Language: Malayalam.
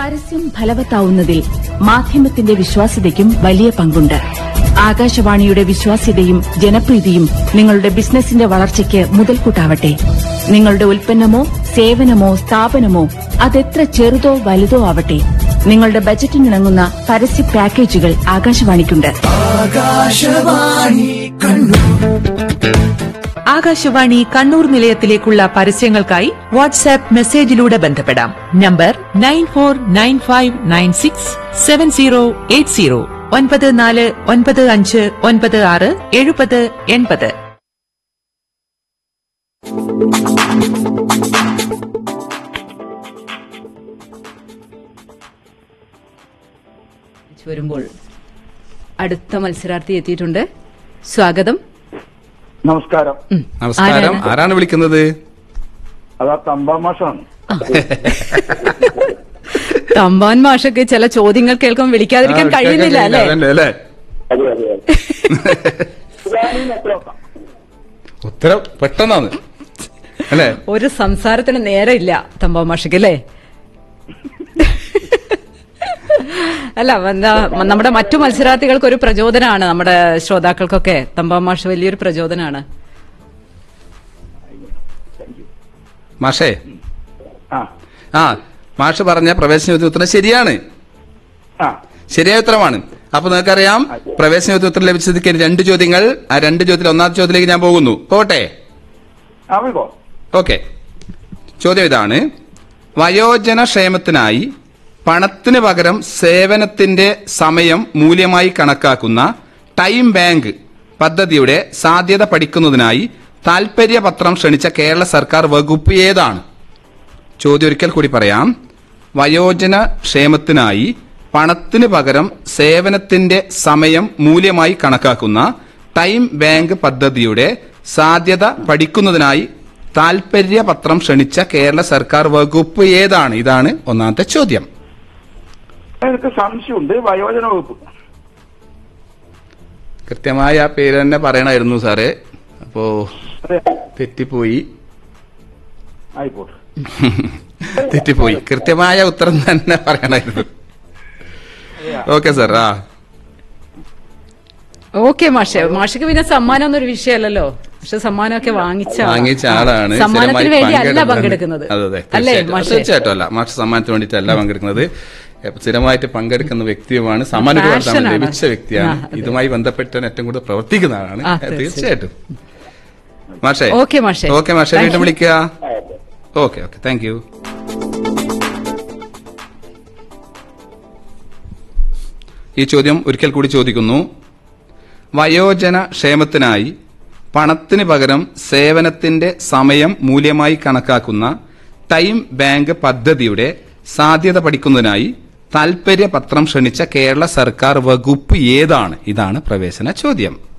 പരസ്യം ഫലവത്താവുന്നതിൽ മാധ്യമത്തിന്റെ വിശ്വാസ്യതയ്ക്കും വലിയ പങ്കുണ്ട് ആകാശവാണിയുടെ വിശ്വാസ്യതയും ജനപ്രീതിയും നിങ്ങളുടെ ബിസിനസിന്റെ വളർച്ചയ്ക്ക് മുതൽക്കൂട്ടാവട്ടെ നിങ്ങളുടെ ഉൽപ്പന്നമോ സേവനമോ സ്ഥാപനമോ അതെത്ര ചെറുതോ വലുതോ ആവട്ടെ നിങ്ങളുടെ ബജറ്റിനിണങ്ങുന്ന പരസ്യ പാക്കേജുകൾ ആകാശവാണിക്കുണ്ട് ആകാശവാണി കണ്ണൂർ നിലയത്തിലേക്കുള്ള പരസ്യങ്ങൾക്കായി വാട്സാപ്പ് മെസ്സേജിലൂടെ ബന്ധപ്പെടാം number nine four nine five nine six seven zero eight zero ഒൻപത് നാല് ഒൻപത് അഞ്ച് ഒൻപത് ആറ് എഴുപത് എൺപത് വരുമ്പോൾ അടുത്ത മത്സരാർത്ഥി എത്തിയിട്ടുണ്ട് സ്വാഗതം നമസ്കാരം ഉം. നമസ്കാരം ആരാണ്? ആരാണ് വിളിക്കുന്നത് അതാ തമ്പാമാഷാണ് തമ്പാൻ മാഷൊക്കെ ചില ചോദ്യങ്ങൾ കേൾക്കാൻ വിളിക്കാതിരിക്കാൻ ആ, കഴിയുന്നില്ല കേൾക്കാൻ അല്ലേ കഴിയുന്നില്ല, അല്ലേ അതെ അതെ അതെ ഉത്തരം പെട്ടെന്നാണ് അല്ലേ ഒരു സംസാരത്തിന് നേരമില്ല തമ്പാൻ മാഷക്ക് അല്ലേ അല്ല എന്താ നമ്മുടെ മറ്റു മത്സരാർത്ഥികൾക്ക് ഒരു പ്രചോദനമാണ് നമ്മുടെ ശ്രോതാക്കൾക്കൊക്കെ തമ്പാൻ മാഷ് വലിയൊരു പ്രചോദനമാണ് മാഷേ ആ ആ മാഷ് പറഞ്ഞ പ്രവേശന ഉത്തരം ശരിയാണ് ആ ശരിയായ ഉത്തരമാണ് അപ്പൊ നിങ്ങൾക്കറിയാം പ്രവേശന ഉത്തരം ലഭിച്ചതിക്ക് രണ്ട് ചോദ്യങ്ങൾ ആ രണ്ട് ചോദ്യത്തിൽ ഒന്നാമത്തെ ചോദ്യത്തിലേക്ക് ഞാൻ പോകുന്നു പോട്ടെ ആ വിളിക്കോ ഓക്കെ ചോദ്യം ഇതാണ് വയോജന ക്ഷേമത്തിനായി പണത്തിന് പകരം സേവനത്തിന്റെ സമയം മൂല്യമായി കണക്കാക്കുന്ന ടൈം ബാങ്ക് പദ്ധതിയുടെ സാധ്യത പഠിക്കുന്നതിനായി താൽപര്യപത്രം ക്ഷണിച്ച കേരള സർക്കാർ വകുപ്പ് ഏതാണ് ചോദ്യം ഒരിക്കൽ കൂടി പറയാം വയോജന ക്ഷേമത്തിനായി പണത്തിന് പകരം സേവനത്തിന്റെ സമയം മൂല്യമായി കണക്കാക്കുന്ന ടൈം ബാങ്ക് പദ്ധതിയുടെ സാധ്യത പഠിക്കുന്നതിനായി താൽപര്യപത്രം ക്ഷണിച്ച കേരള സർക്കാർ വകുപ്പ് ഏതാണ് ഇതാണ് ഒന്നാമത്തെ ചോദ്യം എനിക്ക് സംശയമുണ്ട് വയോജന വകുപ്പ് കൃത്യമായ ആ പേര് തന്നെ പറയണമായിരുന്നു സാറേ അപ്പോ അതെ തെറ്റിപ്പോയി ആയിക്കോട്ടെ തെറ്റിപ്പോയി കൃത്യമായ ഉത്തരം തന്നെ പറയണമായിരുന്നു ഓക്കെ സാർ ആ ഓക്കെ മാഷെ മാഷക്ക് പിന്നെ സമ്മാനം ഒന്നും ഒരു വിഷയമല്ലല്ലോ പക്ഷെ സമ്മാനമൊക്കെ വാങ്ങിച്ച ആളാ. വാങ്ങിച്ച ആളാണ് സമ്മാനത്തിന് സ്ഥിരമായി വേണ്ടി അല്ല പങ്കെടുക്കുന്നത്. പങ്കെടുക്കുന്നത് അതെ അതെ അല്ലേ തീർച്ചയായിട്ടും. മാഷെ തീർച്ചയായിട്ടും അല്ല മാഷ് സമ്മാനത്തിന് വേണ്ടിയിട്ടല്ല പങ്കെടുക്കുന്നത് എ, സ്ഥിരമായിട്ട് പങ്കെടുക്കുന്ന വ്യക്തിയുമാണ് സമ്മാനം ഒരുപാട് Passion തവണ ആണ്. ലഭിച്ച വ്യക്തിയാണ് ആ, അതെ. ഇതുമായി ബന്ധപ്പെട്ട് ഏറ്റവും കൂടുതൽ പ്രവർത്തിക്കുന്ന ആളാണ് ആ, എ, തീർച്ചയായും. തീർച്ചയായിട്ടും മാഷേ ഓക്കെ മാഷെ ഓക്കെ മാഷേ Thank വീണ്ടും you. വിളിക്കുക ഓക്കെ ഓക്കെ താങ്ക് യു ഈ ചോദ്യം ഒരിക്കൽ കൂടി ചോദിക്കുന്നു വയോജന ക്ഷേമത്തിനായി പണത്തിന് പകരം സേവനത്തിന്റെ സമയം മൂല്യമായി കണക്കാക്കുന്ന ടൈം ബാങ്ക് പദ്ധതിയുടെ സാധ്യത പഠിക്കുന്നതിനായി താൽപര്യപത്രം ക്ഷണിച്ച കേരള സർക്കാർ വകുപ്പ് ഏതാണ് ഇതാണ് പ്രവേശന ചോദ്യം